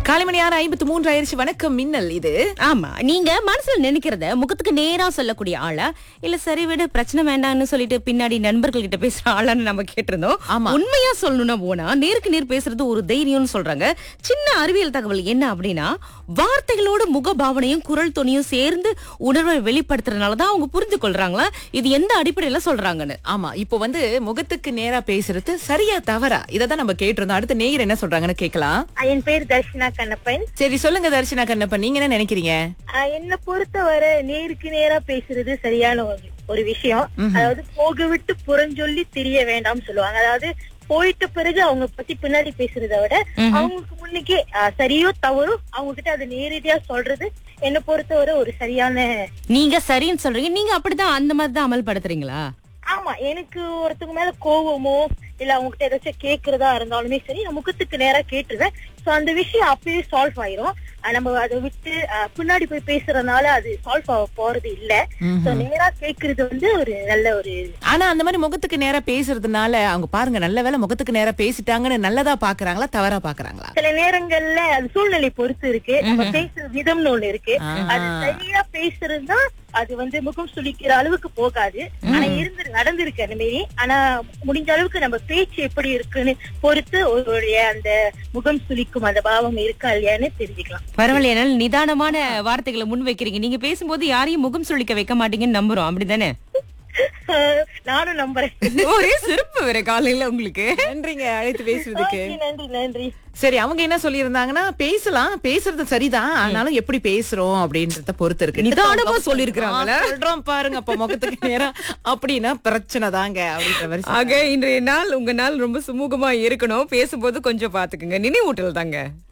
காலைமணி ஆறு ஐம்பத்தி மூன்று ஆயிடுச்சு வணக்கம் மின்னல் இது ஆமா நீங்க மனசுல நினைக்கிறத முகத்துக்கு நேரா சொல்லக்கூடிய ஆளா இல்ல சரி விடு பிரச்சனை வேண்டாம்னு சொல்லிட்டு பின்னாடி நண்பர்கள் கிட்ட பேசுற ஆளான்னு நம்ம கேட்டிருந்தோம் ஆமா. உண்மையா சொல்லணும்னா போனா நேருக்கு நேர் பேசுறது ஒரு தைரியம்னு சொல்றாங்க சின்ன அறிவியல் தகவல் என்ன அப்படின்னா வார்த்தைகளோட முக பாவனையும் குரல் துணியும் சேர்ந்து உணர்வை வெளிப்படுத்துறதுனாலதான் அவங்க புரிந்து கொள்றாங்களா இது எந்த அடிப்படையில சொல்றாங்கன்னு ஆமா இப்போ வந்து முகத்துக்கு நேரா பேசுறது சரியா தவறா இததான் நம்ம கேட்டிருந்தோம் அடுத்து நேயர் என்ன சொல்றாங்கன்னு கேட்கலாம் என் பேர் தர்ஷனா கண்ணப்பன் சரி சொல்லுங்க தர்ஷனா கண்ணப்பன் நீங்க என்ன நினைக்கிறீங்க ஆஹ் என்னை பொறுத்தவரை நேருக்கு நேரா பேசுறது சரியான ஒரு ஒரு விஷயம் அதாவது போக விட்டு புறஞ்சொல்லி தெரிய வேண்டாம்னு சொல்லுவாங்க அதாவது போயிட்ட பிறகு அவங்க பத்தி பின்னாடி பேசுறத விட அவங்களுக்கு முன்னுக்கே ஆஹ் சரியோ தவறோ அவங்க கிட்ட அதை நேரடியா சொல்றது என்னை பொறுத்தவரை ஒரு சரியான நீங்க சரின்னு சொல்றீங்க நீங்க அப்படிதான் அந்த மாதிரி தான் அமல்படுத்துறீங்களா ஆமா எனக்கு ஒருத்தங்க மேல கோவமோ இல்ல அவங்க கிட்ட ஏதாச்சும் கேக்குறதா இருந்தாலுமே சரி நான் முகத்துக்கு நேரா கேட்டுருவேன் சோ அந்த விஷயம் அப்பயே சால்வ் ஆயிரும் ஆஹ் நம்ம அதை விட்டு ஆஹ் பின்னாடி போய் பேசுறதுனால அது சால்வ் ஆக போறது இல்ல சோ நேரா கேக்குறது வந்து ஒரு நல்ல ஒரு ஆனா அந்த மாதிரி முகத்துக்கு நேரா பேசுறதுனால அவங்க பாருங்க நல்ல வேளை முகத்துக்கு நேரா பேசிட்டாங்கன்னு நல்லதா பாக்குறாங்களா தவறா பாக்குறாங்களா சில நேரங்கள்ல அது சூழ்நிலை பொறுத்து இருக்கு நம்ம பேசுற விதம்னு ஒண்ணு இருக்கு அது சரியா பேசுறதுதான் அது வந்து முகம் சுளிக்கிற அளவுக்கு போகாது ஆனா இருந்து நடந்திருக்கு அந்த மாரி ஆனா முடிஞ்ச அளவுக்கு நம்ம பேச்சு எப்படி இருக்குன்னு பொறுத்து ஒருவருடைய அந்த முகம் சுளிக்கும் அந்த பாவம் இருக்கா இல்லையான்னு தெரிஞ்சுக்கலாம் பரவாயில்ல என்னால நிதானமான வார்த்தைகளை முன் வைக்கிறீங்க நீங்க பேசும்போது யாரையும் முகம் சுளிக்க வைக்க மாட்டீங்கன்னு நம்புறோம் அப்படிதானே நானும் நம்புறேன் ஒரே சிறப்பு வேற காலையில உங்களுக்கு நன்றிங்க அழைத்து பேசுறதுக்கு நன்றி, நன்றி நன்றி சரி அவங்க என்ன சொல்லியிருந்தாங்கன்னா பேசலாம் பேசுறது சரிதான் ஆனாலும் எப்படி பேசுறோம் அப்படின்றத பொறுத்து இருக்கு நிதானமா சொல்லியிருக்கிறாங்கல்ல? ஆ, சொல்றோம் பாருங்க அப்ப முகத்துக்கு நேரா அப்படின்னா பிரச்சனை தாங்க அப்படின்ற மாதிரி ஆக இன்றைய நாள் உங்க நாள் ரொம்ப சுமூகமா இருக்கணும் பேசும்போது கொஞ்சம் பாத்துக்குங்க நினைவூட்டல் தாங்க